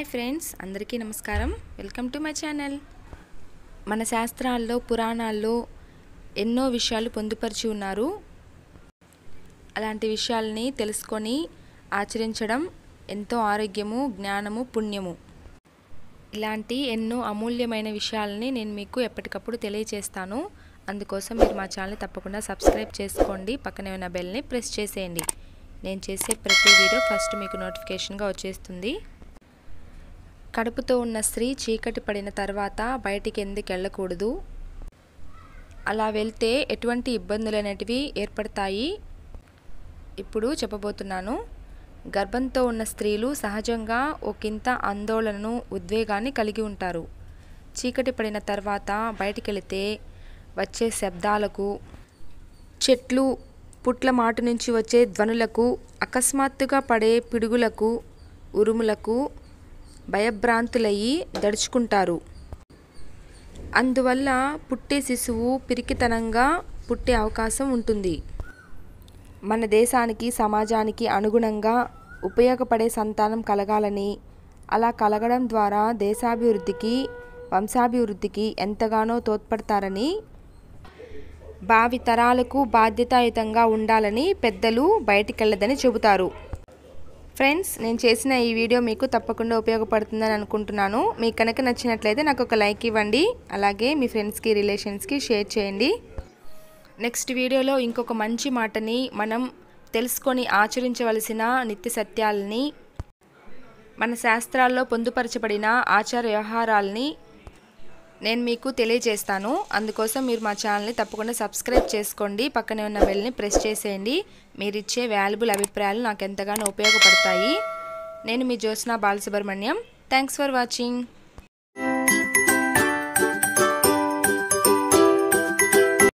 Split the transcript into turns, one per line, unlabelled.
hi friends అందరికీ నమస్కారం welcome to my channel మన శాస్త్రాల్లో పురాణాల్లో ఎన్నో విషయాలు పొందుపరిచి ఉన్నారు అలాంటి విషయాల్ని తెలుసుకొని ఆచరించడం ఎంతో ఆరోగ్యము జ్ఞానము పుణ్యము ఇలాంటి ఎన్నో అమూల్యమైన విషయాలని నేను మీకు ఎప్పటికప్పుడు తెలియచేస్తాను అందుకోసం మీరు మా ఛానల్ని తప్పకుండా సబ్స్క్రైబ్ చేసుకోండి పక్కనే ఉన్న బెల్ని ప్రెస్ చేసేయండి నేను చేసే ప్రతి వీడియో ఫస్ట్ మీకు నోటిఫికేషన్గా వచ్చేస్తుంది కడుపుతో ఉన్న స్త్రీ చీకటి పడిన తర్వాత బయటికి ఎందుకు వెళ్ళకూడదు అలా వెళ్తే ఎటువంటి ఇబ్బందులు అనేటివి ఏర్పడతాయి ఇప్పుడు చెప్పబోతున్నాను గర్భంతో ఉన్న స్త్రీలు సహజంగా ఒకంత ఆందోళనను ఉద్వేగాన్ని కలిగి ఉంటారు చీకటి పడిన తర్వాత బయటికి వెళితే వచ్చే శబ్దాలకు చెట్లు పుట్ల మాటు నుంచి వచ్చే ధ్వనులకు అకస్మాత్తుగా పడే పిడుగులకు ఉరుములకు భయభ్రాంతులయ్యి దడుచుకుంటారు అందువల్ల పుట్టే శిశువు పిరికితనంగా పుట్టే అవకాశం ఉంటుంది మన దేశానికి సమాజానికి అనుగుణంగా ఉపయోగపడే సంతానం కలగాలని అలా కలగడం ద్వారా దేశాభివృద్ధికి వంశాభివృద్ధికి ఎంతగానో తోడ్పడతారని భావి తరాలకు బాధ్యతాయుతంగా ఉండాలని పెద్దలు బయటికెళ్ళదని చెబుతారు ఫ్రెండ్స్ నేను చేసిన ఈ వీడియో మీకు తప్పకుండా ఉపయోగపడుతుందని అనుకుంటున్నాను మీకు కనుక నచ్చినట్లయితే నాకు ఒక లైక్ ఇవ్వండి అలాగే మీ ఫ్రెండ్స్కి రిలేషన్స్కి షేర్ చేయండి నెక్స్ట్ వీడియోలో ఇంకొక మంచి మాటని మనం తెలుసుకొని ఆచరించవలసిన నిత్య సత్యాలని మన శాస్త్రాల్లో పొందుపరచబడిన ఆచార వ్యవహారాలని నేను మీకు తెలియజేస్తాను అందుకోసం మీరు మా ఛానల్ని తప్పకుండా సబ్స్క్రైబ్ చేసుకోండి పక్కనే ఉన్న బెల్ని ప్రెస్ చేసేయండి మీరు ఇచ్చే వాల్యుబుల్ అభిప్రాయాలు నాకు ఎంతగానో ఉపయోగపడతాయి నేను మీ Jyotsna Balasubrahmanyam thanks for watching